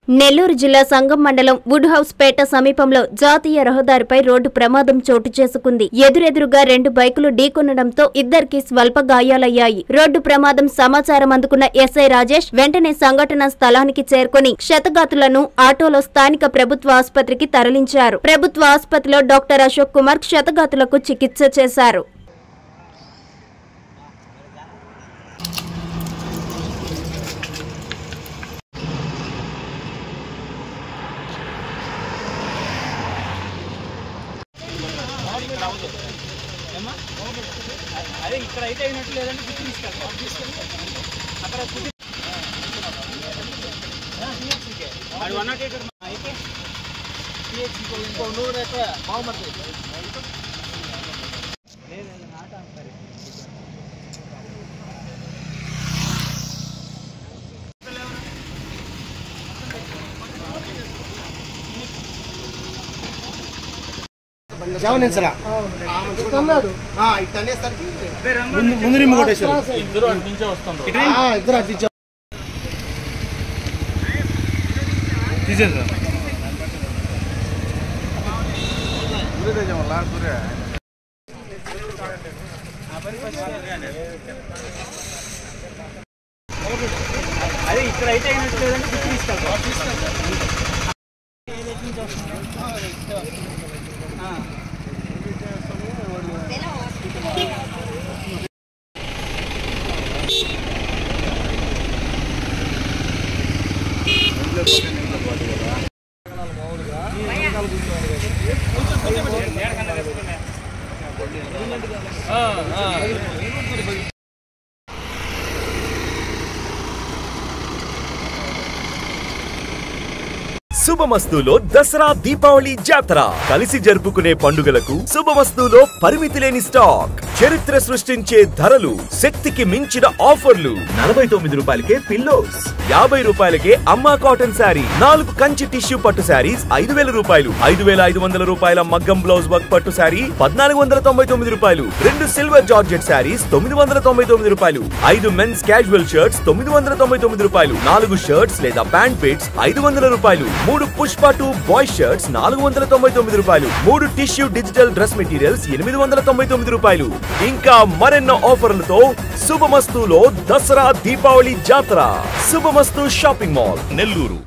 నెల్లూరు జిల్లా సంగం మండలం would house పేట సమీపంలో జాతీయ రహదారిపై రోడ్డు ప్రమాదం చోటు చేసుకుంది ఎదురెదురుగా రెండు బైకులు ఢీకొనడంతో ఇద్దరికి స్వల్ప గాయాలయ్యాయి రోడ్డు ప్రమాదం సమాచారం అందుకున్న ఎస్ఐ రాజేష్ వెంటనే సంఘటన స్థలానికి చేరుకుని క్షతగాతులను ఆటోలో స్థానిక ప్రభుత్వ ఆసుపత్రికి తరలించారు ప్రభుత్వ ఆసుపత్రిలో డాక్టర్ అశోక్ కుమార్ క్షతగాతులకు చికిత్స చేశారు అదే ఇక్కడ అయితే అయినట్టు లేదంటే గుర్తు తీసుకెళ్తాం అక్కడ గుర్తు అది వన్ నాట్ ఎయిట్ అయితే ఇంకో ఇంకో నూరు అయితే బాగుపడుతుంది గమనించరా ఇటు అనేసరికి ముందు ముందు నిమ్మ కొట్టేశారు ఇద్దరు అటు నుంచే వస్తుండ్రు ఆ, ఇద్దరు అటు ఇచ్చారు అదే ఇక్కడ అయితే అయినట్టు లేదంటే గుర్తు తీసుకెళ్తాం శుభమస్తులో దసరా దీపావళి జాతర కలిసి జరుపుకునే పండుగలకు శుభమస్తులో పరిమితి లేని స్టాక్ చరిత్ర సృష్టించే ధరలు శక్తికి మించిన ఆఫర్లు నలభై తొమ్మిది రూపాయలకే పిల్లోస్ యాభై రూపాయలకే అమ్మా కాటన్ శారీ నాలుగు కంచి టిష్యూ పట్టు శారీస్ ఐదు వేల రూపాయలు ఐదు వేల ఐదు వందల రూపాయల మగ్గం బ్లౌజ్ వర్క్ పట్టు శారీ పద్నాలుగు వందల తొంభై తొమ్మిది రూపాయలు రెండు సిల్వర్ జార్జెట్ శారీస్ తొమ్మిది వందల తొంభై తొమ్మిది రూపాయలు ఐదు మెన్స్ క్యాజువల్ షర్ట్స్ తొమ్మిది వందల తొంభై తొమ్మిది రూపాయలు నాలుగు షర్ట్స్ లేదా ప్యాంట్ పిట్స్ ఐదు వందల రూపాయలు మూడు పుష్ప టూ బాయ్ షర్ట్స్ నాలుగు వందల తొంభై తొమ్మిది రూపాయలు మూడు టిష్యూ డిజిటల్ డ్రెస్ మెటీరియల్స్ ఎనిమిది వందల తొంభై తొమ్మిది రూపాయలు ఇంకా మరెన్నో ఆఫర్లతో శుభమస్తులో దసరా దీపావళి జాతర శుభమస్తు షాపింగ్ మాల్ నెల్లూరు